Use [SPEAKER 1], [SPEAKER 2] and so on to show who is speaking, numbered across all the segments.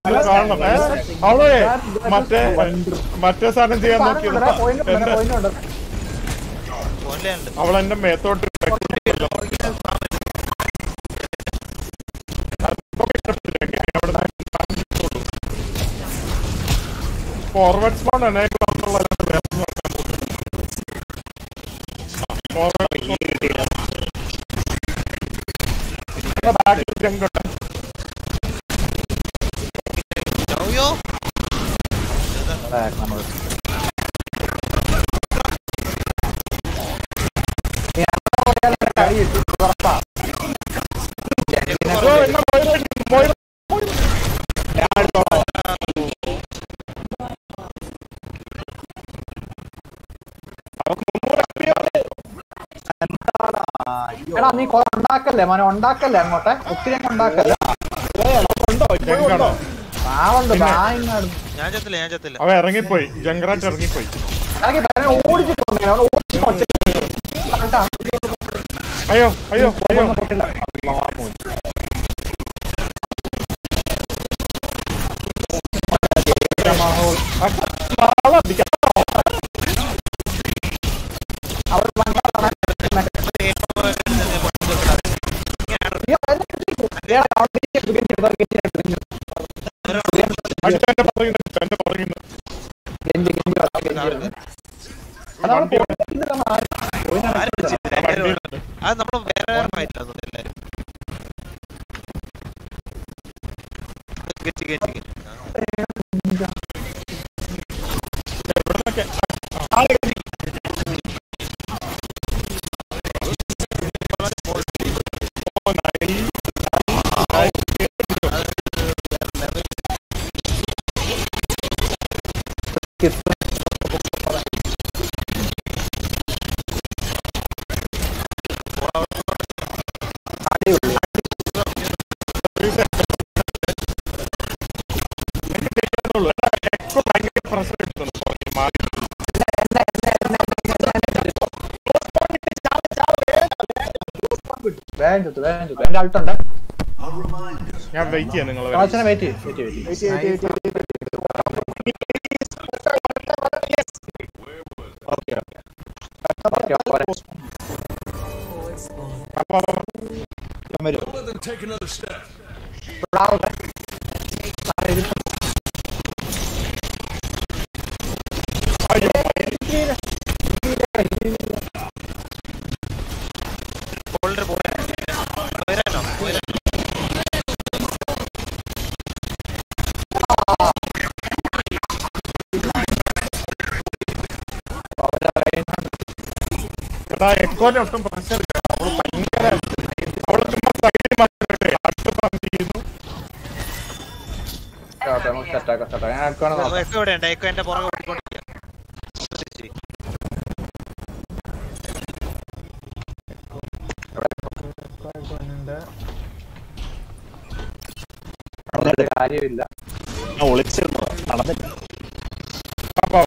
[SPEAKER 1] കാണണം ഏ? അവളെ മറ്റേ മറ്റേ സാധനം ചെയ്യാൻ നോക്കിയത് എന്റെ
[SPEAKER 2] ഓൺലൈനുണ്ട്
[SPEAKER 1] അവൾ എന്റെ മേത്തോട്ട് വെക്കുന്നില്ലല്ലോ. അതൊക്കെ ഇഷ്ടപ്പെട്ടില്ല. എങ്ങനെ അവിടെ നിന്ന് കാണിച്ചോളൂ. ഫോർവേഡ് സ്പോൺ എനേബിൾ ആണെന്നുള്ള അതിന്റെ വേറെ ഒന്നും നടക്കാൻ പോകുന്നില്ല. ആ, ഫോർവേഡ് സ്പോൺ ബാക്കിൽ ജങ്കുണ്ട്.
[SPEAKER 2] അയ്യോ
[SPEAKER 1] ഓ, എന്നാ മൊയ്‌റ- മൊയ്‌റ- അവൾക്ക് മുന്നൂറ് FP ആണ്.
[SPEAKER 3] എടാ നീ കൊറേ ഉണ്ടാക്കല്ലേ മോനെ ഉണ്ടാക്കല്ലേ അങ്ങോട്ടെ ഒത്തിരി അങ്ങ് ഉണ്ടാക്കല്ലേ
[SPEAKER 1] ജങ്കാണോ?
[SPEAKER 3] പാവുണ്ട്
[SPEAKER 1] പിന്നെ?
[SPEAKER 3] ബായിങ്ങാട്
[SPEAKER 2] ഞാൻ ചത്തില്ല ഞാൻ ചത്തില്ല
[SPEAKER 1] അവൻ ഇറങ്ങിപ്പോയി ജങ്കറാറ്റ് ഇറങ്ങിപ്പോയി
[SPEAKER 3] ഇറങ്ങി വരാൻ ഓടിച്ചിട്ട് വന്നേ, അവനെ ഓടിച്ച് കൊണ്ടുപോയി. കണ്ടാ?
[SPEAKER 1] അയ്യോ അയ്യോ അയ്യോ നാളെ അടിക്കാം.
[SPEAKER 3] അവൾ വന്നതാണ്. അയ്യോ, എന്നെ കിട്ടിയില്ല. ഏടാ, അവിടെ ഇരിക്ക്, ഗെഞ്ചി എടുത്തോ, ഗെഞ്ചി എടുത്തോ, ഗെഞ്ചി എടുത്തോ.
[SPEAKER 1] അടിച്ച എന്റെ പറയുന്നു എന്റെ പറയുന്നു
[SPEAKER 3] ഗെഞ്ചി, ഗെഞ്ചി എടുത്തോ, ഗെഞ്ചി എടുത്തോ. അത് അവൾ പോയിട്ട് വന്ന ആര്? പോയിന്ന്
[SPEAKER 2] ആരും
[SPEAKER 3] നടക്കില്ല.
[SPEAKER 2] വിളിച്ചില്ല. എല്ലാവരും ഉണ്ട്. അത് നമ്മൾ വേറെ വേറെ ഫൈറ്റ് ആണ് എല്ലാവരും ഗെറ്റ് ഗെറ്റ് ഗെറ്റ്
[SPEAKER 1] എക്കോ ഭയങ്കര പ്രഷർ എടുക്കുന്നു പറഞ്ഞു മാറി
[SPEAKER 3] വേഗം ചുത്തു, വേഗം ചുത്തു. എന്റെ അൾട്ടുണ്ട്
[SPEAKER 1] ഞാൻ വെയിറ്റ് ചെയ്യാം നിങ്ങളെ
[SPEAKER 3] കാശിനെ വെയിറ്റ് ചെയ്യ്, വെയിറ്റ് ചെയ്യ്, വെയിറ്റ് ചെയ്യ്. Okay, okay. ഓക്കേ, പോരെ. ഞാൻ വരും. ഇവിടെ ആവട്ടെ. താഴെ ഇരിക്ക്.
[SPEAKER 2] ഹോൾഡർ പോയിരാനോ പോയിരാനോ
[SPEAKER 1] എടാ എക്കോന്റെ ഒട്ടും പ്രഷർ ഇല്ല അവള് ഭയങ്കര അവള് ചുമ്മാ സൈഡിൽ മാത്രമേ അടുത്ത് പന്ത് ചെയ്യുന്നു
[SPEAKER 3] ഓക്കേ, നമുക്ക് set ആക്കാം, set ആക്കാം. ഞാൻ അടുക്കാണ് നോക്കാം.
[SPEAKER 2] എക്കോ ഇവിടെ ഉണ്ട് എക്കോ എന്റെ പുറകെ ഓടിക്കൊണ്ടിരിക്കുക ശരി.
[SPEAKER 3] നടന്നിട്ട് കാര്യമില്ല
[SPEAKER 1] അപ്പൊ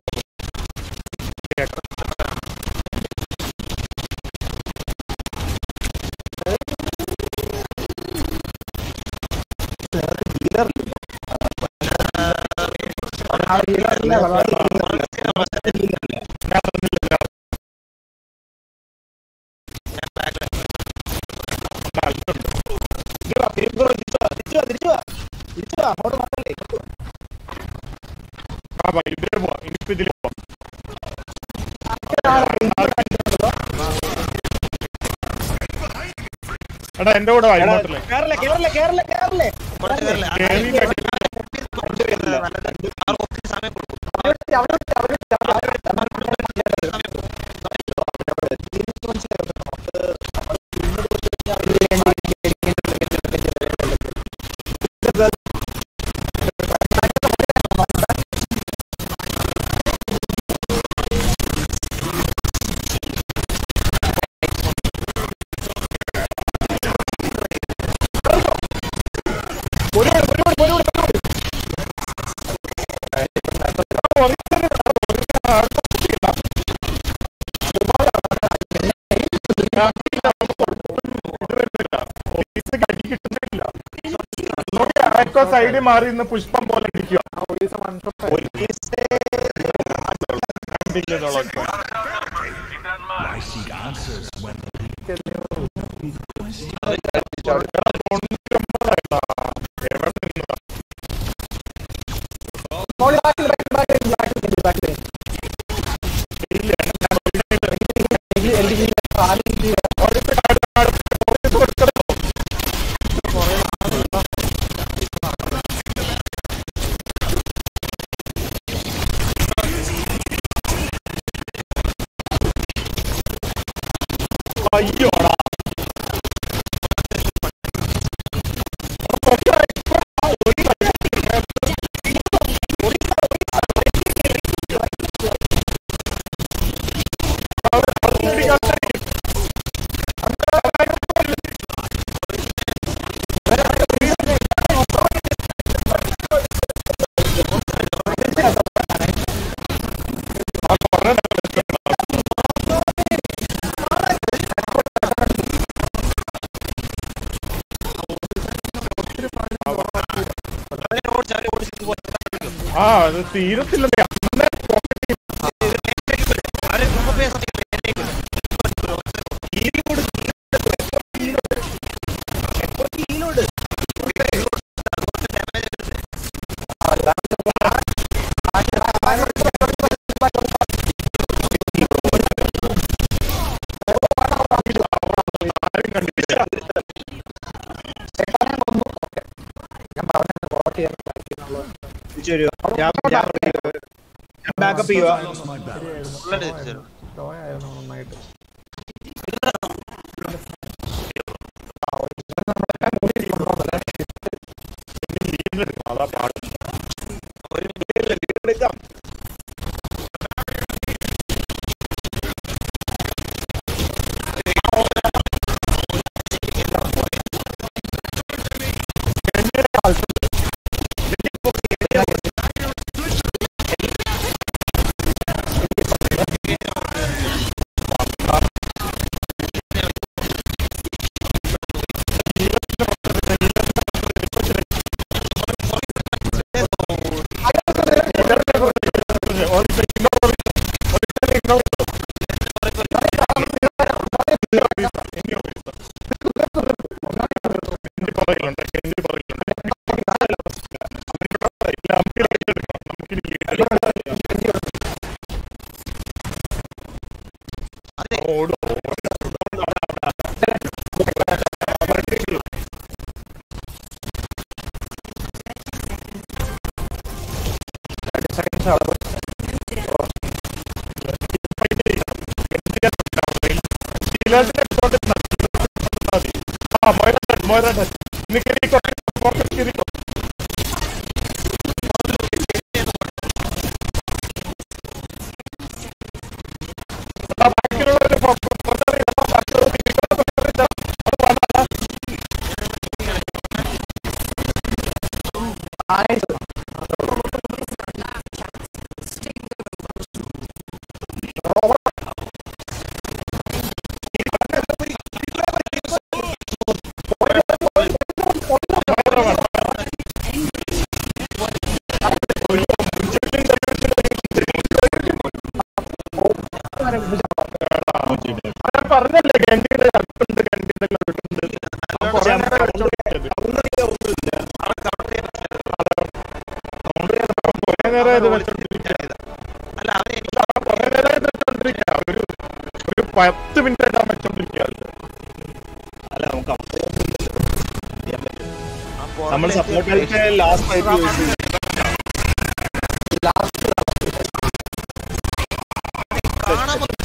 [SPEAKER 3] ആ healer ഇല്ല, വെള്ളം
[SPEAKER 1] ഞാൻ തന്നില്ല
[SPEAKER 2] ഞാൻ ബാക്കിൽ
[SPEAKER 1] ആ വാ, ഇതിലേ പോവാ ഇനിയിപ്പോ ഇതിലേ പോവാം എടാ എന്റെ കൂടെ വാ ഇങ്ങോട്ടല്ലേ
[SPEAKER 2] പുറത്ത് കയറില്ല
[SPEAKER 1] കേറിയില്ല,
[SPEAKER 2] നല്ലത് ആർക്ക് ഒത്തിരി സമയം കൊടുക്കും
[SPEAKER 3] അവിടെ അവിടെ അവിടെ അവിടെ
[SPEAKER 1] ഒക്കെ സൈഡിൽ മാറി നിന്ന് പുഷ്പം പോലെ ഇരിക്കുക
[SPEAKER 3] ഒഡീസ വൺ ഷോട്ട്
[SPEAKER 1] കണ്ടില്ലെന്നുള്ളതൊക്കെ. എടാ, തൊണ്ണൂറ്റൊമ്പതായിട്ടാ. എവിടെ നിന്നതാ?
[SPEAKER 3] മോളി ബാക്കിൽ ബാക്കിൽ ബാക്കിൽ ബാക്കിൽ ബാക്കിൽ
[SPEAKER 1] ഇല്ല, ഞാൻ ഒരിക്കലും
[SPEAKER 3] എനിക്ക് എനിക്ക് ആദ്യം
[SPEAKER 1] ഓടിച്ച് കാട് കാട് ഓടിച്ച് കൊടുക്കണോ? അയ്യോടാ
[SPEAKER 2] അവനെ ഓടിച്ച് അവനെ ഓടിച്ച് ഇത് പോലെ
[SPEAKER 1] ആ അത് തീരത്തില്ലെന്നേ അന്നേ പോക്കറ്റിൽ
[SPEAKER 2] അവരെ ഗ്രൂപ്പ് പേസ് സമയത്ത്
[SPEAKER 1] ആരും കണ്ടില്ല
[SPEAKER 3] ഞാൻ പറഞ്ഞു വോട്ട് ചെയ്യാൻ പറ്റുന്നുള്ളത്
[SPEAKER 4] തിരിച്ചു വരുവോ? ഞാൻ ഞാൻ ഞാൻ ബാക്കപ്പ് ചെയ്യുക
[SPEAKER 2] ഉള്ളത് തിരിച്ചു തരും.
[SPEAKER 3] ആയിരുന്നു നന്നായിട്ട്
[SPEAKER 1] അതാ പാട്
[SPEAKER 4] എടുക്കാം
[SPEAKER 3] സെക്കൻഡ്സ് അവിടെ ആയിട്ട്
[SPEAKER 1] പറഞ്ഞല്ലേ ഗണ്ടിയുടെ അടുത്തുണ്ട് ഗണ്ടിയുടെ അടുത്തുണ്ട് കുറേ നേരം കളിച്ചോണ്ടിരിക്കരുത്. കുറേ നേരം ഇത് വെച്ചോണ്ടിരിക്കുക
[SPEAKER 2] അല്ല അവനെ എനിക്ക്
[SPEAKER 1] കുറേ നേരം ഇത് വെച്ചോണ്ടിരിക്കുക ഒരു ഒരു പത്ത് മിനിറ്റ് ആയിട്ട് വെച്ചോണ്ടിരിക്കുക
[SPEAKER 4] അല്ല നമുക്ക് അപ്പുറം ചെയ്യാൻ പറ്റും.
[SPEAKER 2] ആ പുറകിലെ
[SPEAKER 4] നമ്മൾ സപ്പോർട്ട് കളിച്ച ലാസ്റ്റ് ഫൈറ്റ് ചോദിച്ചു
[SPEAKER 2] കാണാൻ പറ്റും.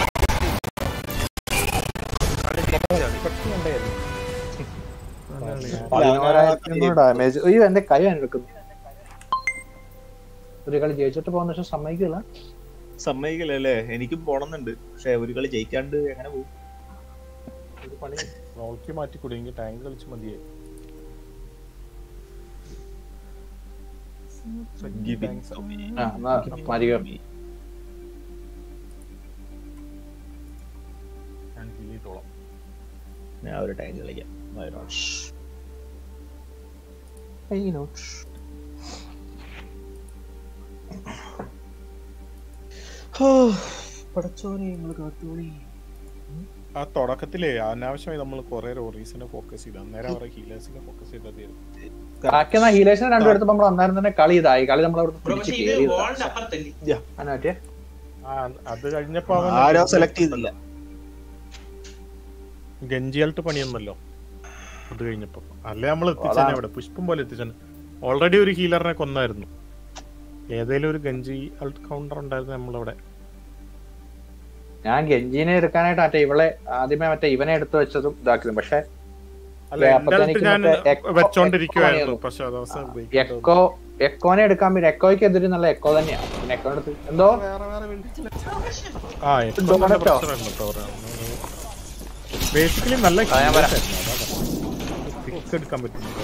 [SPEAKER 3] ഡാമേജ് അയ്യോ എന്റെ കൈ എടുക്കുന്നു ഒരു കളി ജയിച്ചിട്ട് പോകുന്ന പക്ഷെ സമ്മതിക്കില്ല
[SPEAKER 4] സമ്മതിക്കില്ലല്ലേ എനിക്കും പോണമെന്നുണ്ട് പക്ഷെ ഒരു കളി ജയിക്കാണ്ട് എങ്ങനെ പോകും
[SPEAKER 1] ഒരു പണി റോൾക്കി മാറ്റി കുടുങ്ങി ടാങ്ക് കളിച്ച് മതിയായി
[SPEAKER 4] Give it
[SPEAKER 1] Thanks.
[SPEAKER 4] to me.
[SPEAKER 3] ആ എന്നാ മരിക
[SPEAKER 1] ഞാൻ heal ചെയ്തോളാം.
[SPEAKER 4] ഞാൻ ഒരു ടാങ്ക് കളിക്കാം വയനാട് പടച്ചോനെ നിങ്ങള് കാത്തോളി
[SPEAKER 1] ആ തുടക്കത്തിലേ അനാവശ്യമായി നമ്മൾ കുറെ റോറീസിനെ ഫോക്കസ് ചെയ്തു അന്നേരം അവരെ ഹീലേഴ്സിനെ ഫോക്കസ് ചെയ്തത്
[SPEAKER 3] ബാക്കി എന്നാ ഹീലേഴ്സിനെ രണ്ടും എടുത്തപ്പോ നമ്മൾ അന്നേരം തന്നെ കളി ഇതായി കളി നമ്മൾ അവിടെ
[SPEAKER 2] ബ്രോ
[SPEAKER 3] പിടിച്ച്
[SPEAKER 2] പക്ഷെ ഇത്
[SPEAKER 3] കേറി
[SPEAKER 2] വാളിന്റെ അപ്പുറത്തല്ലേ
[SPEAKER 3] അങ്ങനെ പറ്റിയ
[SPEAKER 1] ആ അത് കഴിഞ്ഞപ്പോ അവൻ
[SPEAKER 4] ആരോ സെലക്ട് ചെയ്തില്ല
[SPEAKER 1] ഗഞ്ചിയായിട്ട് പണിയൊന്നല്ലോ അത് കഴിഞ്ഞപ്പോ അല്ലേ നമ്മൾ എത്തിച്ചേനെ അവിടെ പുഷ്പം പോലെ എത്തിച്ചേനെ ഓൾറെഡി ഒരു ഹീലറിനെ കൊന്നായിരുന്നു ഏതേലും ഒരു ഗഞ്ചി അൾട്ട് കൗണ്ടർ ഉണ്ടായിരുന്നു നമ്മളവിടെ
[SPEAKER 3] ഞാൻ ഗെഞ്ചിനെ എടുക്കാനായിട്ട് മറ്റേ ഇവളെ ആദ്യമേ മറ്റേ ഇവനെ എടുത്തു വെച്ചതും ഇതാക്കിയതും പക്ഷെ
[SPEAKER 1] അല്ല
[SPEAKER 3] അതെ,
[SPEAKER 1] എന്റെ
[SPEAKER 3] അപ്പത്തേക്ക്
[SPEAKER 1] അടുത്ത് ഞാൻ
[SPEAKER 3] മറ്റേ എക്കോ-
[SPEAKER 1] വെച്ചോണ്ടിരിക്കുവായിരുന്നു
[SPEAKER 3] എക്കോ
[SPEAKER 1] പക്ഷെ അത് അവസാനം break
[SPEAKER 3] എക്കോ എക്കോനെ എടുക്കാൻ പിന്നെ എക്കോയ്ക്ക് എതിരെ നല്ല എക്കോ തന്നെയാണ് പിന്നെ എക്കോ എടുത്ത് എന്തോ
[SPEAKER 1] ആ
[SPEAKER 3] ഇതോ കണ്ടോ?
[SPEAKER 1] ബേസിക്കലി നല്ല
[SPEAKER 3] ആ, ഞാൻ വരാം.
[SPEAKER 1] പിക്സ് എടുക്കാൻ പറ്റുന്നുണ്ട്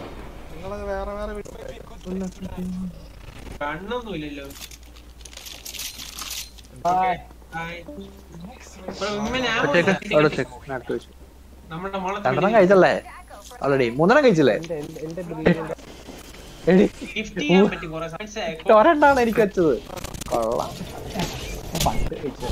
[SPEAKER 2] കണ്ണൊന്നും ഇല്ലല്ലോ
[SPEAKER 3] ഹായ്.
[SPEAKER 2] ഹായ്. ബ്രോ, ഇമ്മനെ ആമോ
[SPEAKER 3] ഒറ്റയ്ക്ക്
[SPEAKER 2] ഇല്ല.
[SPEAKER 3] അവിടെ check. ഞാൻ എടുത്ത് വെച്ചു.
[SPEAKER 2] നമ്മുടെ മോളെ
[SPEAKER 3] രണ്ടെണ്ണം കഴിച്ചല്ലേ ഓൾറെഡി മൂന്നെണ്ണം കഴിച്ചില്ലേ എടി
[SPEAKER 2] ഗിഫ്റ്റ് ചെയ്യാൻ പറ്റി കുറെ മനസ്സിലായി
[SPEAKER 3] ഒരെണ്ണാണ് എനിക്ക് വെച്ചത് കൊള്ളാം പണ്ട് കഴിച്ചത്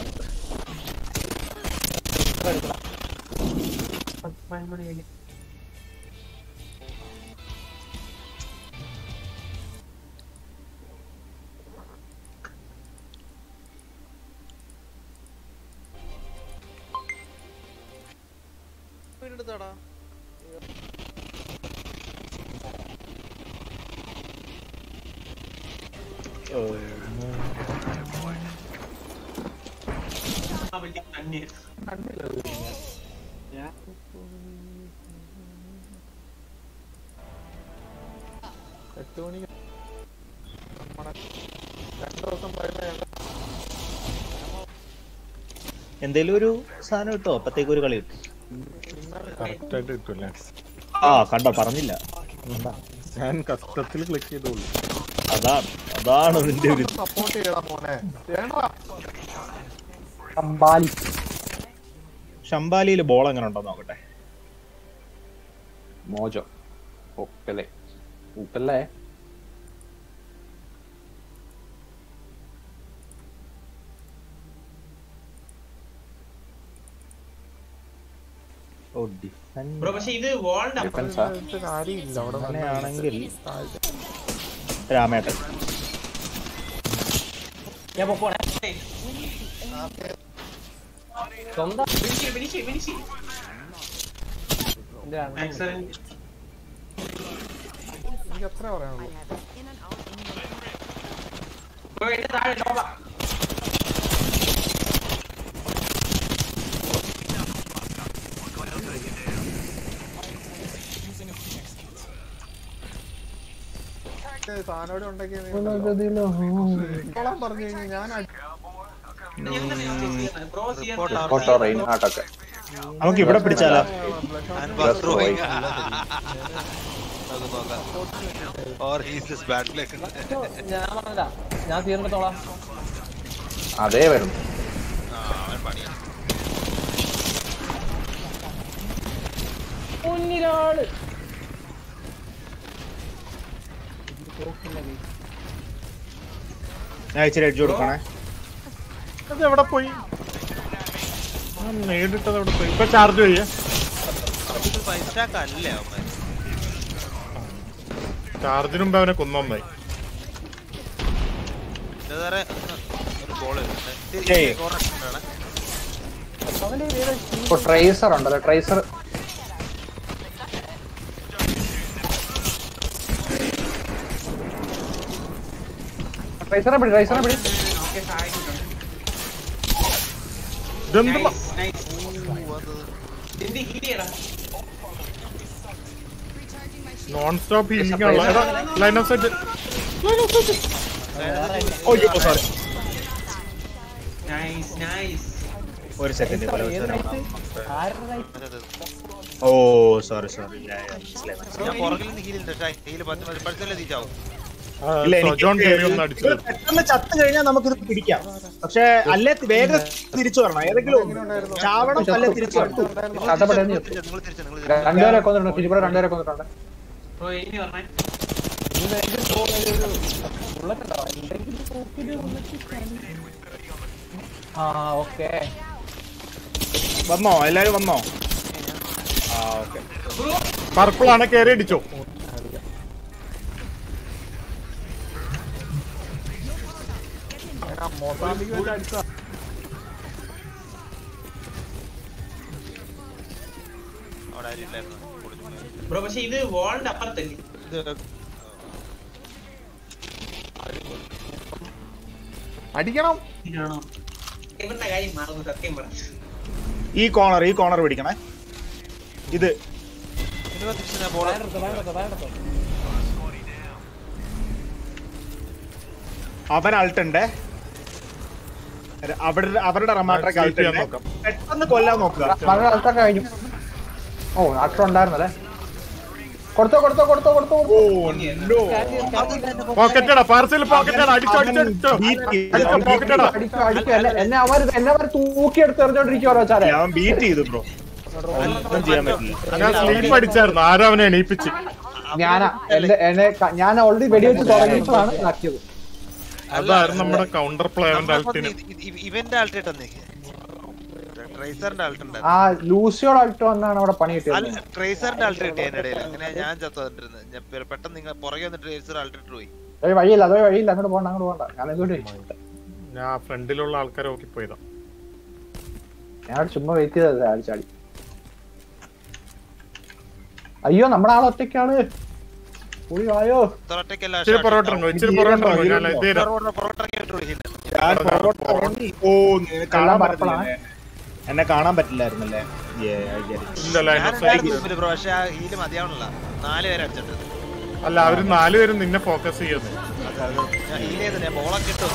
[SPEAKER 2] ആ വലിയ കണ്ണീർ
[SPEAKER 4] എന്തേലും ഒരു സാധനം കിട്ടോ അപ്പത്തേക്ക് ഒരു കളി കിട്ടും
[SPEAKER 1] കറക്റ്റ് ആയിട്ട് കിട്ടുമല്ലേ
[SPEAKER 4] ആ കണ്ടോ പറഞ്ഞില്ല
[SPEAKER 1] ഞാൻ കഷ്ടത്തിൽ ക്ലിക്ക് ചെയ്തോളൂ
[SPEAKER 4] അതാണ് അതാണ് അതിന്റെ ഒരു
[SPEAKER 3] അമ്പാലി
[SPEAKER 4] ഷംബാലിയിൽ ബോൾ എങ്ങനെ ഉണ്ടോ നോക്കട്ടെ
[SPEAKER 3] മോജോ ഉപ്പല്ലേ ഉപ്പല്ലേ
[SPEAKER 4] ഓ ഡിഫൻസ്
[SPEAKER 2] ബ്രോ പക്ഷെ ഇത് വാളിന്റെ അപ്പുറം
[SPEAKER 3] ഡിഫൻസാ
[SPEAKER 4] അങ്ങനെയാണെങ്കിൽ രാമേട്ടൻ
[SPEAKER 2] finish finish finish excellent bro എന്റെ താഴെ ലോബ
[SPEAKER 1] സാധനം ഉണ്ടാക്കിയ പറഞ്ഞു കഴിഞ്ഞാൽ ഞാൻ
[SPEAKER 2] ബ്രോ ചെയ്യാൻ
[SPEAKER 3] ഫോട്ടോ റെയിൻ ആട്ടൊക്കെ
[SPEAKER 4] നമുക്ക് ഇവിടെ പിടിച്ചാലോ
[SPEAKER 5] Or he's just bad luck.
[SPEAKER 3] ഞാൻ പറഞ്ഞില്ല ഞാൻ തീർന്നിട്ടോളാം അതേ വരും
[SPEAKER 5] ആ, അവൻ പണിയാ.
[SPEAKER 3] മുന്നിലാണ്
[SPEAKER 4] ഞാൻ ഇച്ചിരി എഡ്ജ് കൊടുക്കണേ
[SPEAKER 1] അത് എവിടെ പോയി ആ നേരിട്ടത് എവിടെ പോയി ഇപ്പൊ ചാർജ് ചെയ്യേ
[SPEAKER 5] ഇത് five stack അല്ലേ അവന്മാര്?
[SPEAKER 1] ചാർജിന് മുമ്പ് അവനെ കൊന്നൊന്നായി
[SPEAKER 5] ഇത് വേറെ ഒരു ball വരുന്നുണ്ട്. ഇത്
[SPEAKER 4] ഏയ്.
[SPEAKER 5] ഈ corner ഇട്ടാണ്.
[SPEAKER 3] ഇപ്പൊ ട്രേസർ ഉണ്ടല്ലോ ട്രേസർ ട്രേസറെ പിടി ട്രേസറെ പിടി
[SPEAKER 2] ഓക്കെ സഹായിക്കുന്നുണ്ട്
[SPEAKER 1] ഇതെന്ത് മ-
[SPEAKER 2] നൈസ് എന്ത് ഹീൽ ചെയ്യടാ
[SPEAKER 1] നോൺ സ്റ്റോപ്പ് ഹീലിംഗ് ഉള്ള എടാ line of sight
[SPEAKER 2] nice nice
[SPEAKER 4] ഒരു സെക്കൻഡ് ഓ സോറി സോറി
[SPEAKER 5] ഞാൻ പുറകിൽ നിന്ന് heal ഉണ്ട്. ഷായ്, heal പത്ത് മതി. പഠിച്ചല്ലേ തീറ്റാവും.
[SPEAKER 4] ഇല്ല എനിക്ക്
[SPEAKER 1] ജോൺ കേറി ഒന്ന് അടിച്ചത്
[SPEAKER 4] പെട്ടെന്ന് ചത്ത് കഴിഞ്ഞാൽ നമുക്കിത് പിടിക്കാം പക്ഷെ അല്ലേ വേഗം തിരിച്ചു വരണം ഏതെങ്കിലും ഒന്ന്. ചാവണം അല്ലെ തിരിച്ചു വരണം
[SPEAKER 3] കഥപ്പെടേന്ന്
[SPEAKER 5] നിങ്ങൾ തിരിച്ച്, നിങ്ങൾ തിരിച്ച്, നിങ്ങൾ തിരിച്ച്.
[SPEAKER 3] രണ്ടുപേരെ കൊന്നിട്ടുണ്ട് തിരുപ്പുറ രണ്ടുപേരെ കൊന്നിട്ടുണ്ട്
[SPEAKER 2] ബ്രോ ഇനി പറഞ്ഞേ
[SPEAKER 3] എന്തെങ്കിലും തോന്നിയ ഒരു ബുള്ളറ്റ് ഉണ്ടോ എന്തെങ്കിലും തോക്കില് ബുള്ളറ്റ് ആ ഓക്കെ
[SPEAKER 4] വന്നോ എല്ലാരും വന്നോ ആ ഓക്കെ
[SPEAKER 1] പർപ്പിൾ ആണ് കയറി അടിച്ചോ
[SPEAKER 3] മൊസാമ്പിക്ക് വേണ്ടി അടിച്ചതാ
[SPEAKER 5] അവിടെ ആരും ഇല്ലായിരുന്നു കൊടുത്തു
[SPEAKER 6] ബ്രോ പക്ഷെ ഇത് വാളിന്റെ അപ്പുറത്തല്ലേ
[SPEAKER 5] ഇത്
[SPEAKER 1] അടിക്കണം
[SPEAKER 6] ഇതാണോ ഇവരുടെ കാര്യം മറന്നു സത്യം പറ
[SPEAKER 4] ഈ കോണർ ഈ കോണർ പിടിക്കണേ ഇത്
[SPEAKER 5] ഇനി തിരിച്ചു ബോൾ
[SPEAKER 3] വേണ്ടെടുത്തോ വേണ്ടെടുത്തോ വേണ്ടെടുത്തോ
[SPEAKER 4] അവൻ അൾട്ടുണ്ട് അവരുടെ അവരുടെ റമാട്രക്ക്
[SPEAKER 1] sleep ചെയ്യാൻ
[SPEAKER 4] അൾട്ടുണ്ട്
[SPEAKER 1] നോക്കാം.
[SPEAKER 4] പെട്ടെന്ന് കൊല്ലാൻ നോക്കുക
[SPEAKER 3] മഴ അടുത്തൊക്കെ കഴിഞ്ഞു ഓ അത്ര ഉണ്ടായിരുന്നല്ലേ കൊടുത്തോ കൊടുത്തോ കൊടുത്തോ കൊടുത്തോ
[SPEAKER 4] ഓ no.
[SPEAKER 1] പോക്കറ്റടാ പാർസൽ പോക്കറ്റടാ അടിച്ചോ അടിച്ചോ അടിച്ചോ അടിച്ചോ പോക്കറ്റടാ
[SPEAKER 3] അടിക്കും അടിക്കും എന്നെ എന്നെ അവർ എന്നെ അവർ തൂക്കിയെടുത്ത് എറിഞ്ഞോണ്ടിരിക്കുവോ വെച്ചാലേ
[SPEAKER 4] ഞാൻ ബീറ്റ് ചെയ്തു ബ്രോ ഒന്നും ചെയ്യാൻ പറ്റില്ല
[SPEAKER 1] ഞാൻ സ്ലീപ്പ് അടിച്ചായിരുന്നു ആരോ അവനെ എണീപ്പിച്ച്
[SPEAKER 3] ഞാനാ എന്റെ എന്നെ ക- ഞാൻ ഓൾറെഡി വെടിവെച്ച് തുടങ്ങിയപ്പോഴാണ് ഇതാക്കിയത്
[SPEAKER 1] അതായിരുന്നു നമ്മുടെ കൗണ്ടർ പ്ലേവന്റെ അൾട്ടിന്
[SPEAKER 5] ഇവന്റെ ആൾട്ട് ഇട്ടെന്നേ ട്രേസറിന്റെ ആൾട്ട് ഉണ്ടായിരുന്നു
[SPEAKER 3] ആ ലൂസിയോട് ആയിട്ട് വന്നാണ് അവിടെ പണി കിട്ടിയത്
[SPEAKER 5] അല്ല ട്രേസറിന്റെ ആൾട്ട് കിട്ടി അതിന്റെ ഇടയിൽ അങ്ങനെ ഞാൻ ചത്തോണ്ടിരുന്നത് ഞാൻ പെ- പെട്ടെന്ന് നിങ്ങൾ പുറകെ വന്നിട്ട് ട്രേസർ ആൾട്ട് ഇട്ട് പോയി
[SPEAKER 3] ഒരു വഴിയില്ല അതോ വഴിയില്ല അങ്ങോട്ട് പോകണ്ട അങ്ങോട്ട് പോകണ്ട ഞാൻ ഇങ്ങോട്ട്
[SPEAKER 1] ഞാൻ ഫ്രണ്ടിലുള്ള ആൾക്കാരെ നോക്കി പോയതാ
[SPEAKER 3] ഞാൻ അവിടെ ചുമ്മാ വെയിറ്റ് ചെയ്തത് അടിച്ചാടി അയ്യോ നമ്മുടെ ആൾ ഒറ്റയ്ക്കാണ് പുളി വായോ
[SPEAKER 5] തൊട്ടയ്ക്കല്ല
[SPEAKER 1] ഇച്ചിരി പൊറോട്ട ഇറങ്ങും ഇച്ചിരി പൊറോട്ട ഇറങ്ങും ഞാൻ ഇത് തരാം
[SPEAKER 5] പൊറോട്ട ഇറങ്ങിയിട്ട് വിളിക്കില്ല
[SPEAKER 4] ഞാൻ പുറകോട്ട് ഇറങ്ങി. ഓ നിനക്ക് കാണാൻ
[SPEAKER 3] എല്ലാം
[SPEAKER 4] പറ്റില്ല എന്നെ കാണാൻ പറ്റില്ലായിരുന്നല്ലേ Yeah, I get it.
[SPEAKER 1] ഇല്ല ലൈൻ ഓഫ് സൈറ്റ്
[SPEAKER 5] ബ്രോ പക്ഷെ ആ ഹീല് മതിയാവണല്ല നാല് പേരെ അടിച്ചിട്ടുണ്ട്
[SPEAKER 1] അല്ല അവര് നാലുപേരും നിന്നെ ഫോക്കസ് ചെയ്യുന്നു
[SPEAKER 5] ഞാൻ ഹീൽ ചെയ്തില്ല ബോളൊക്കെ ഇട്ടു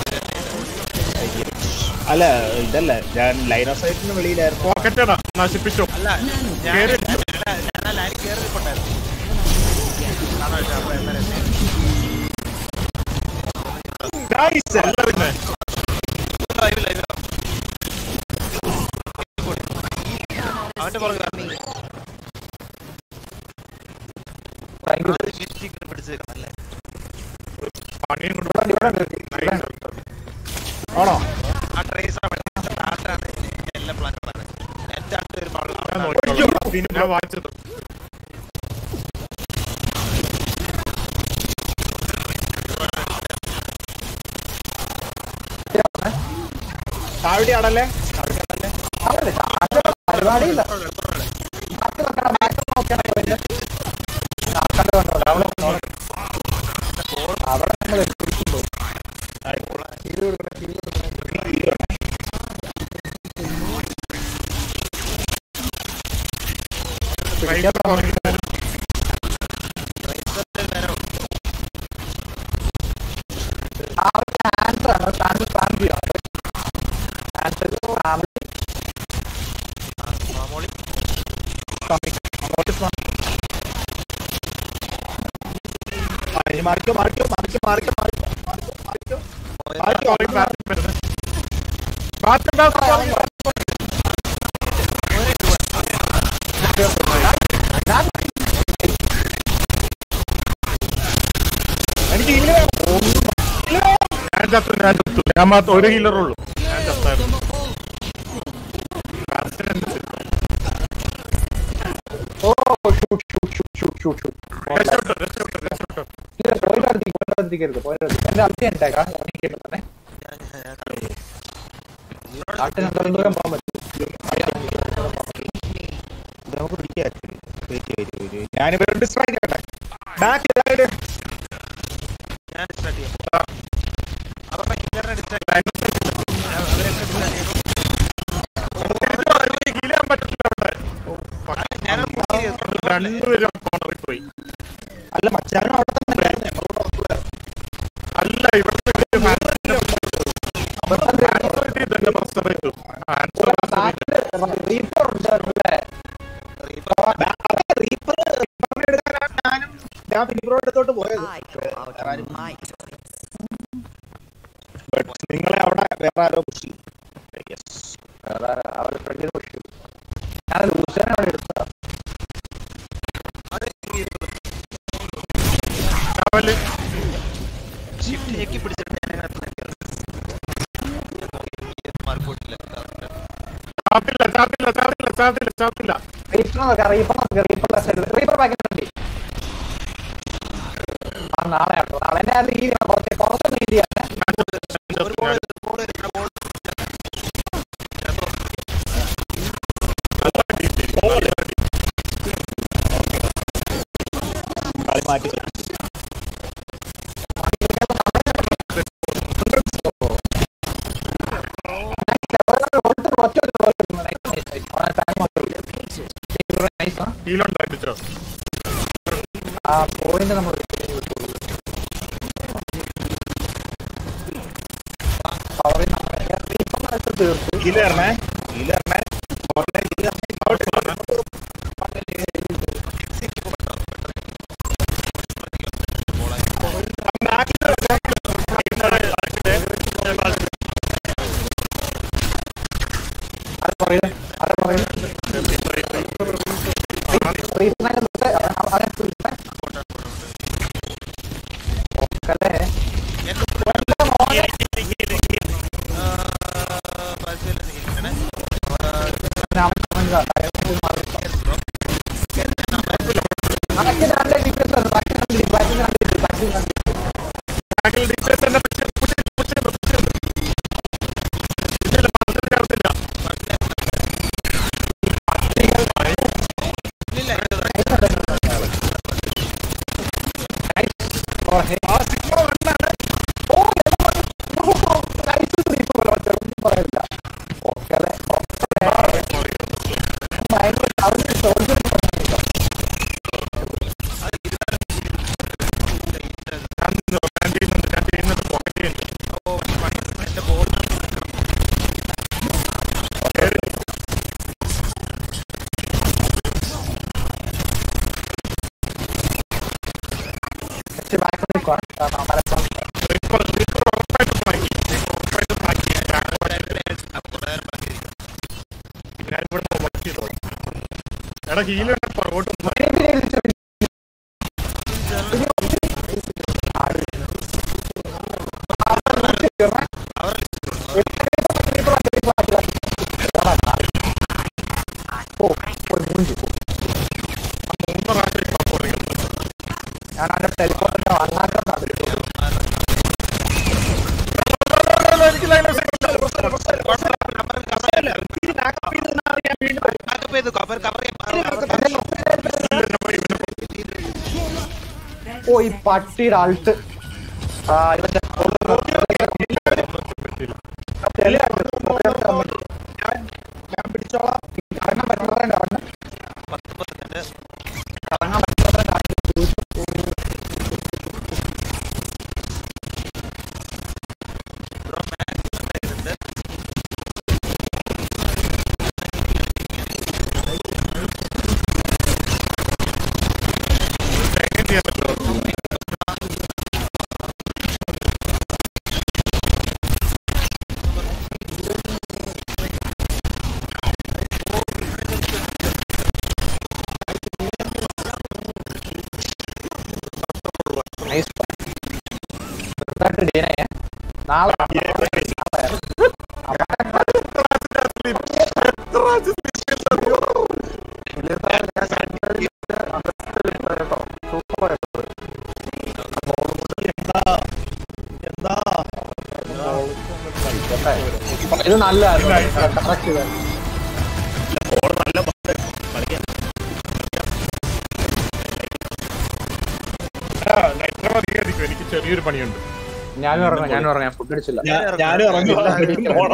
[SPEAKER 4] അല്ല ഇതല്ല ഞാൻ ലൈൻ ഓഫ് സൈറ്റിന് വെളിയിലായിരുന്നു
[SPEAKER 1] പോക്കറ്റടാ നശിപ്പിച്ചോ
[SPEAKER 5] അല്ല ഞാൻ
[SPEAKER 1] കേറി.
[SPEAKER 5] ഞാൻ ആ ലൈൻ കയറി നിൽപ്പുണ്ടായിരുന്നു കാണാൻ പറ്റും അപ്പൊ എന്നാലും
[SPEAKER 4] Nice.
[SPEAKER 1] അല്ല പിന്നെ
[SPEAKER 5] ലൈവ് ലൈവ് അവന്റെ പുറകെ വരണം.
[SPEAKER 3] ഭയങ്കര
[SPEAKER 5] ആദ്യം ലിപ്സ്റ്റിക്ക് പിടിച്ച് അല്ലേ
[SPEAKER 1] പണിയും കൊണ്ട്
[SPEAKER 4] ആണോ
[SPEAKER 5] ആ ട്രേസ് ആർട്ടാണ് എല്ലാ പ്ലാനുകളാണ് എന്റെ ആർട്ട് ഒരു
[SPEAKER 1] ഞാൻ നോക്കിക്കോളാം. ഞാൻ വായിച്ചത്
[SPEAKER 4] താഴെ ആടല്ലേ
[SPEAKER 3] അവരല്ലേ, ആരുടെ പരിപാടിയില്ല ബാക്കി നോക്കണം, ബാക്കി നോക്കണം പോയിട്ട്. ആൾക്കാര് കണ്ടോ, അവിടെ നോക്കണം. അവിടെ നമ്മൾ എത്തിയിട്ടുണ്ടോ
[SPEAKER 1] റൈറ്റ് പുറകിൽ വരും.
[SPEAKER 3] ആൻസർ ആണ് ഫാമിലി ഫാമിലി ആണ് ആൻസർ ഫാമിലി
[SPEAKER 5] മാമോളി
[SPEAKER 4] മാറിക്കോ മാറിക്കോ മാറിക്കോ മാറിക്കോ മാറിക്കോ മാറിക്കോ മാറിക്കോ
[SPEAKER 1] ആർക്കും പുറകിൽ ബാറ്റിൽ വരുന്നത്. ബാറ്റിൽ ദാസ് പുറകിൽ.
[SPEAKER 4] എനിക്ക് ഇതിന്
[SPEAKER 1] ഞാൻ ചത്തു ഞാൻ ചത്തു ഞാൻ മാത്രം ഒരു ഹീലർ ഉള്ളൂ ഞാൻ ചത്തായിരുന്നു ബാറ്റിൽ എന്ത് ചെയ്തു?
[SPEAKER 3] ഓ shoot shoot shoot shoot shoot shoot
[SPEAKER 1] രക്ഷപ്പെട്ടു, രക്ഷപ്പെട്ടു, രക്ഷപ്പെട്ടു.
[SPEAKER 3] ഇല്ല പോയിട്ടടുത്തേക്ക് പോയിട്ടടുത്തേക്കരുത് പോയിട്ടടുത്ത് എന്റെ അടുത്ത് ഉണ്ടേക്കാം ഇറങ്ങിയിട്ട് തന്നെ നാട്ടിന് എന്തോരം ദൂരം പോകാൻ പറ്റും
[SPEAKER 4] ഇത് നമുക്ക് പിടിക്കാം വെയിറ്റ് വെയിറ്റ് വെയിറ്റ് ഞാനിവരോട് സ്ട്രൈക്ക് ആട്ടെ ബാക്ക് സൈഡ്
[SPEAKER 5] ഞാൻ ഡിസ്ട്രാക്ട് ചെയ്യാം അവരുടെ ഹില്ലറിനെ ഡിസ്ട്രാക്ട് അവരെ ഡിസ്ട്രാക്ട് ചെയ്തു
[SPEAKER 1] heal ചെയ്യാൻ പറ്റില്ല അവിടെ.
[SPEAKER 5] ഞാൻ
[SPEAKER 1] രണ്ടുപേരും കോണറിൽ പോയി
[SPEAKER 4] അല്ല മച്ചാനും അവിടെ തന്നെ ഉണ്ടായിരുന്നു ഞങ്ങളോട് ഉറപ്പുവരാം.
[SPEAKER 1] അല്ല ഇവിടുത്തെ ഒരു answer ഇത് ഇതെന്നെ പ്രശ്നം പറ്റും. Answer പ്രശ്നം ഇല്ല.
[SPEAKER 3] റീപ്പർ ഉണ്ടായിരുന്നല്ലേ
[SPEAKER 4] ബാ- അതെ, റീപ്പർ റീപ്പറിനെ എടുക്കാനാണ് ഞാനും ഞാൻ ഫിലിപ്പറോട് അടുത്തോട്ട് പോയത് But നിങ്ങളെ അവിടെ വേറെ ആരോ പുഷ് ചെയ്തു Yes.
[SPEAKER 3] അവരുടെ ഫ്രണ്ടിൽ പക്ഷി ഞാൻ ലൂസിനെ അവിടെ എടുത്ത
[SPEAKER 1] രാവിലെ
[SPEAKER 5] ഷിഫ്റ്റ് ഞെക്കി പിടിച്ചിട്ട് ഞാൻ അതിനകത്ത് നിൽക്കുന്നത്. മാറിപ്പോയിട്ടില്ല
[SPEAKER 1] ചാത്തില്ല ചാത്തില്ല ചാത്തില്ല ചാത്തില്ല ചാത്തില്ല
[SPEAKER 3] റീപ്പർ നോക്കാം റീപ്പർ നോക്കാം റീപ്പർ സൈഡിൽ റീപ്പർ പാക്കിട്ടുണ്ട് ആ നാളെ ആട്ടോ നാളെ തന്നെ അത് ഈസിയാണ് കുറച്ച് കുറച്ചൊന്നും ഈസിയാണ്
[SPEAKER 5] ഒരു ബോൾ ബോൾ ബോൾ
[SPEAKER 4] കളി മാറ്റി
[SPEAKER 1] ഹീലുണ്ടോ അടിച്ചോ
[SPEAKER 3] ആ പോയിന്റ് നമ്മൾ പവറിൽ നമ്മളെ റീപ്പർ തീർത്തു
[SPEAKER 4] ഹീല് തരണേ ഹീല് തരണേ
[SPEAKER 3] അത് പറയുന്നത് അത് പറയുന്നത് റീപ്പറിനെ തൊട്ട് അവനെ റീപ്പർ ഓക്കല്ലേ
[SPEAKER 5] പരിശീലനം
[SPEAKER 3] അവൻ അവൻ മാറി ബാക്കി നല്ല ഡിഫൻസ് ആണ് ബാക്കി നല്ല ബാക്കി നല്ല ബാക്കി നല്ല
[SPEAKER 1] ബാക്കിൽ ഡിഫൻസ് തന്നെ push ചെയ്ത്, push ചെയ്ത്, push ചെയ്ത്, push ചെയ്ത്. ഇല്ലില്ല, പന്തിൽ ചേർത്തില്ല. ഞാൻ നിന്ന് ഞാൻ ചെയ്യുന്നുണ്ട്, ഞാൻ ചെയ്യുന്നുണ്ട്, pocket ചെയ്യുന്നുണ്ട്. Reaper- Reaper ഉറപ്പായിട്ടും ബാക്കി. Reaper ഉറപ്പായിട്ടും ബാക്കി. ഞാനിവിടെ വർക്ക് ചെയ്തോളാം. എടാ ഹീല് പുറകോട്ട് ഒന്ന് മൂന്ന് പ്രാവശ്യം ഇപ്പൊ പുറകിൽ
[SPEAKER 3] ഞാൻ അവന്റെ ടെലിഫോണിന്റെ വണ്ണാക്കം
[SPEAKER 1] എനിക്ക് line of sight ഉണ്ട്.
[SPEAKER 5] ബാക്കപ്പ് ചെയ്തു കവർ കവർ
[SPEAKER 3] ഓ ഈ പട്ടിയുടെ ആൾട്ട് ആ ഇവന്റെ
[SPEAKER 4] ഞാൻ പിടിച്ചോളാം
[SPEAKER 3] ഇറങ്ങാൻ പറ്റുന്നവരുണ്ട് അവന്
[SPEAKER 5] പത്ത് സെക്കൻഡ്
[SPEAKER 3] ഇറങ്ങാൻ പറ്റുന്നവരുണ്ട്
[SPEAKER 1] എങ്ങനെ ചെയ്യാൻ പറ്റുമോ
[SPEAKER 3] നൈസ് ചെറുതായിട്ട് ഡീനായ നാളെ
[SPEAKER 4] എന്താ
[SPEAKER 3] ഇത് നല്ലതായിരുന്നു കറക്റ്റ് ചെയ്താൽ
[SPEAKER 4] ബോൾ നല്ല പന്ത് കളിക്കാൻ
[SPEAKER 1] നൈട്രോ അധികം എനിക്ക് ചെറിയൊരു പണിയുണ്ട്
[SPEAKER 3] ഞാനും ഇറങ്ങാം ഞാനും ഇറങ്ങാം ഫുഡ് അടിച്ചില്ല
[SPEAKER 4] ഞാൻ- ഞാനും ഇറങ്ങി പോണം.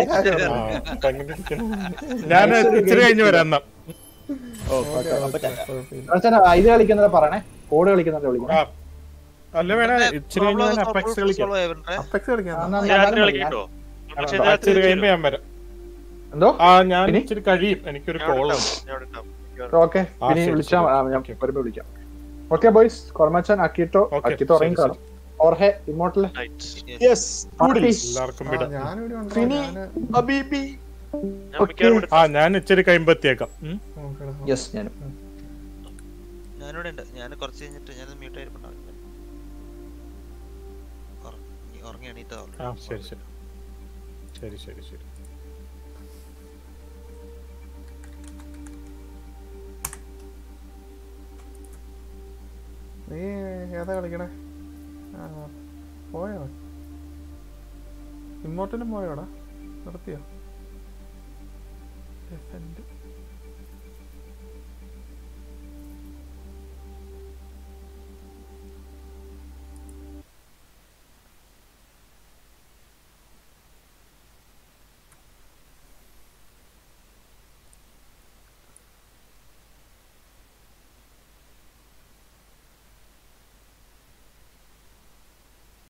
[SPEAKER 1] ഞാൻ ഇച്ചിരി കഴിഞ്ഞ് വരാം എന്നാ
[SPEAKER 4] ഓ, അപ്പൊ ചാ-
[SPEAKER 3] റോച്ചനെ, ഇത് കളിക്കുന്നത് പറയണേ കോഡ് കളിക്കുന്നത് വിളിക്കണം
[SPEAKER 1] ആ. അല്ല വേണേ ഇച്ചിരി കഴിഞ്ഞ് ഞാൻ അപ്പെക്സ് കളിക്കാം
[SPEAKER 7] അപ്പെക്സ് കളിക്കാം
[SPEAKER 3] ആ, എന്നാ
[SPEAKER 2] രാത്രി
[SPEAKER 3] ഞാൻ
[SPEAKER 2] കളിക്കട്ടോ പക്ഷെ
[SPEAKER 1] ആ, ഇച്ചിരി കഴിയുമ്പോ ഞാൻ വരാം
[SPEAKER 3] എന്തോ
[SPEAKER 1] ആ ഞാൻ
[SPEAKER 3] ഇനി?
[SPEAKER 1] ഇച്ചിരി കഴിയും എനിക്കൊരു കോൾ ഉണ്ട്
[SPEAKER 3] ഓക്കെ
[SPEAKER 1] ആ,
[SPEAKER 3] ഇനി
[SPEAKER 1] ശരി,
[SPEAKER 3] വിളിച്ചാൽ
[SPEAKER 1] ശരി.
[SPEAKER 3] ഞാൻ വരുമ്പോ വിളിക്കാം ഓക്കെ ബോയ്സ് കൊർമച്ചാൻ അക്കിട്ടോ
[SPEAKER 1] Okay,
[SPEAKER 3] അക്കിട്ടോ
[SPEAKER 1] ശരി,
[SPEAKER 3] ഇറങ്ങി കാണും ഓർഹെ ഇമോട്ടല്
[SPEAKER 4] Yes,
[SPEAKER 3] പാർട്ടി
[SPEAKER 1] എല്ലാവർക്കും
[SPEAKER 7] ആ,
[SPEAKER 1] വിടാം
[SPEAKER 7] ഞാനിവിടെ ഉണ്ടോ?
[SPEAKER 3] ഫിനി.
[SPEAKER 7] ഞാന്
[SPEAKER 4] ഹബീബി.
[SPEAKER 2] ഞാൻ മിക്കവാറും ഇവിടെ
[SPEAKER 1] ആ ഞാൻ ഇച്ചിരി കഴിയുമ്പോ എത്തിയേക്കാം ഉം.
[SPEAKER 7] നോക്കടാ.
[SPEAKER 3] യെസ് ഞാനും
[SPEAKER 5] ഞാനിവിടെ ഉണ്ട് ഞാൻ കുറച്ച് കഴിഞ്ഞിട്ട് ഞാൻ മ്യൂട്ട് ആയിരിക്കും ഉറങ്ങി എണീറ്റതാ
[SPEAKER 1] ആ ശരി ശരി ശരി ശരി ശരി
[SPEAKER 7] നീ ഏതാ കളിക്കണേ ആ പോയോ ഇമ്മോട്ടിലും പോയോടാ നിർത്തിയോ Defend.